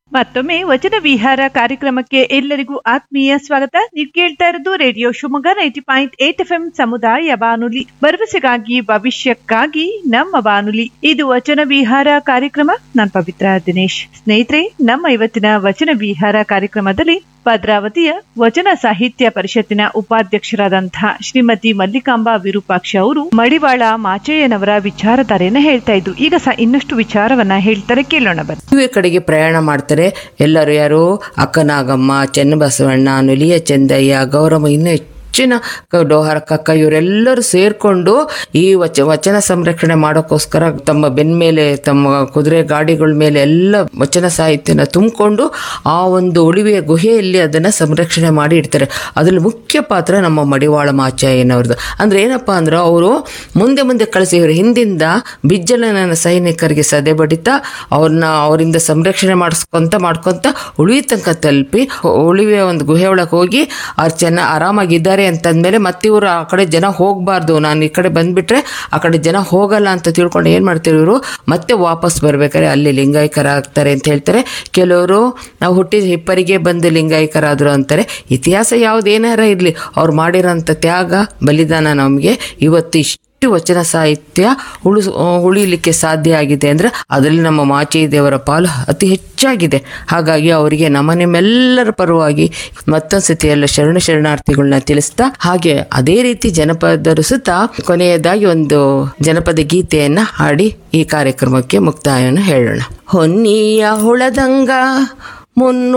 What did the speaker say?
ಮತ್ತೊಮ್ಮೆ ವಚನ ವಿಹಾರ ಕಾರ್ಯಕ್ರಮಕ್ಕೆ ಎಲ್ಲರಿಗೂ ಆತ್ಮೀಯ ಸ್ವಾಗತ ನೀವು ಕೇಳ್ತಾ ಇರೋದು radio Shivamogga ninety point eight F M ಸಮುದಾಯ ಬಾನುಲಿ ಭರವಸೆಗಾಗಿ ಭವಿಷ್ಯಕ್ಕಾಗಿ ನಮ್ಮ ಬಾನುಲಿ ಇದು ವಚನ ವಿಹಾರ ಕಾರ್ಯಕ್ರಮ ನಾನ್ ಪವಿತ್ರ ದಿನೇಶ್ ಸ್ನೇಹಿತರೆ ನಮ್ಮ ಇವತ್ತಿನ ವಚನ ವಿಹಾರ ಕಾರ್ಯಕ್ರಮದಲ್ಲಿ ಭದ್ರಾವತಿಯ ವಚನ ಸಾಹಿತ್ಯ ಪರಿಷತ್ತಿನ ಉಪಾಧ್ಯಕ್ಷರಾದಂತಹ ಶ್ರೀಮತಿ ಮಲ್ಲಿಕಾಂಬಾ ವಿರೂಪಾಕ್ಷ ಅವರು ಮಡಿವಾಳ ಮಾಚಯ್ಯನವರ ವಿಚಾರಧಾರೆಯನ್ನ ಹೇಳ್ತಾ ಇದ್ರು ಈಗ ಸಹ ಇನ್ನಷ್ಟು ವಿಚಾರವನ್ನ ಹೇಳ್ತಾರೆ ಕೇಳೋಣ ಬನ್ನಿ ಮದುವೆ ಕಡೆಗೆ ಪ್ರಯಾಣ ಮಾಡ್ತಾರೆ ಎಲ್ಲರೂ ಯಾರು ಅಕ್ಕನಾಗಮ್ಮ ಚೆನ್ನಬಸವಣ್ಣ ನುಲಿಯ ಚಂದಯ್ಯ ಗೌರಮ್ಮ ಇನ್ನೂ ಹೆಚ್ಚಿನ ಕ- ಡೋಹರ ಕಕ್ಕ ಇವರೆಲ್ಲರೂ ಸೇರ್ಕೊಂಡು ಈ ವಚ ವಚನ ಸಂರಕ್ಷಣೆ ಮಾಡೋಕ್ಕೋಸ್ಕರ ತಮ್ಮ ಬೆನ್ ಮೇಲೆ ತಮ್ಮ ಕುದುರೆ ಗಾಡಿಗಳ ಮೇಲೆ ಎಲ್ಲ ವಚನ ಸಾಹಿತ್ಯನ ತುಂಬಿಕೊಂಡು ಆ ಒಂದು ಉಳಿವೆಯ ಗುಹೆಯಲ್ಲಿ ಅದನ್ನ ಸಂರಕ್ಷಣೆ ಮಾಡಿ ಇಡ್ತಾರೆ ಅದ್ರಲ್ಲಿ ಮುಖ್ಯ ಪಾತ್ರ ನಮ್ಮ ಮಡಿವಾಳ ಮಾಚಾಯನವ್ರದ್ದು ಅಂದ್ರೆ ಏನಪ್ಪಾ ಅಂದ್ರೆ ಅವರು ಮುಂದೆ ಮುಂದೆ ಕಳಿಸಿ ಇವರು ಹಿಂದಿಂದ ಬಿಜ್ಜಲನ ಸೈನಿಕರಿಗೆ ಸದೆ ಬಡಿತಾ ಅವ್ರನ್ನ ಅವರಿಂದ ಸಂರಕ್ಷಣೆ ಮಾಡಿಸ್ಕೊಂತ ಮಾಡ್ಕೊಂತ ಉಳಿವಿ ತನಕ ತಲುಪಿ ಉಳಿವಿಯ ಒಂದು ಗುಹೆ ಒಳಗೆ ಹೋಗಿ ಅವ್ರು ಚೆನ್ನ ಆರಾಮಾಗಿದ್ದಾರೆ ಅಂತಂದ್ಮೇಲೆ ಮತ್ತೆ ಇವರು ಆ ಕಡೆ ಜನ ಹೋಗಬಾರ್ದು ನಾನು ಈ ಕಡೆ ಬಂದ್ಬಿಟ್ರೆ ಆ ಕಡೆ ಜನ ಹೋಗಲ್ಲ ಅಂತ ತಿಳ್ಕೊಂಡು ಏನು ಮಾಡ್ತಾರೆ ಇವರು ಮತ್ತೆ ವಾಪಸ್ ಬರ್ಬೇಕಾದ್ರೆ ಅಲ್ಲಿ ಲಿಂಗಾಯಕರಾಗ್ತಾರೆ ಅಂತ ಹೇಳ್ತಾರೆ ಕೆಲವರು ನಾವು ಹುಟ್ಟಿದ ಹಿಪ್ಪರಿಗೆ ಬಂದು ಲಿಂಗಾಯಕರಾದ್ರು ಅಂತಾರೆ ಇತಿಹಾಸ ಯಾವುದೇನಾರ ಇರಲಿ ಅವ್ರು ಮಾಡಿರೋಂಥ ತ್ಯಾಗ ಬಲಿದಾನ ನಮಗೆ ಇವತ್ತು ಇಷ್ಟು ವಚನ ಸಾಹಿತ್ಯ ಉಳು ಉಳಿಲಿಕ್ಕೆ ಸಾಧ್ಯ ಆಗಿದೆ ಅಂದ್ರೆ ಅದರಲ್ಲಿ ನಮ್ಮ ಮಾಚಿ ದೇವರ ಪಾಲು ಅತಿ ಹೆಚ್ಚಾಗಿದೆ ಹಾಗಾಗಿ ಅವರಿಗೆ ನಮ್ಮ ನಿಮ್ಮೆಲ್ಲರ ಪರವಾಗಿ ಮತ್ತೊಂದು ಸತಿ ಎಲ್ಲ ಶರಣ ಶರಣಾರ್ಥಿಗಳನ್ನ ತಿಳಿಸ್ತಾ ಹಾಗೆ ಅದೇ ರೀತಿ ಜನಪದರು ಸುತ್ತ ಕೊನೆಯದಾಗಿ ಒಂದು ಜನಪದ ಗೀತೆಯನ್ನ ಹಾಡಿ ಈ ಕಾರ್ಯಕ್ರಮಕ್ಕೆ ಮುಕ್ತಾಯವನ್ನು ಹೇಳೋಣ ಹೊನ್ನಿಯ ಹುಳದಂಗ ಮುನ್ನು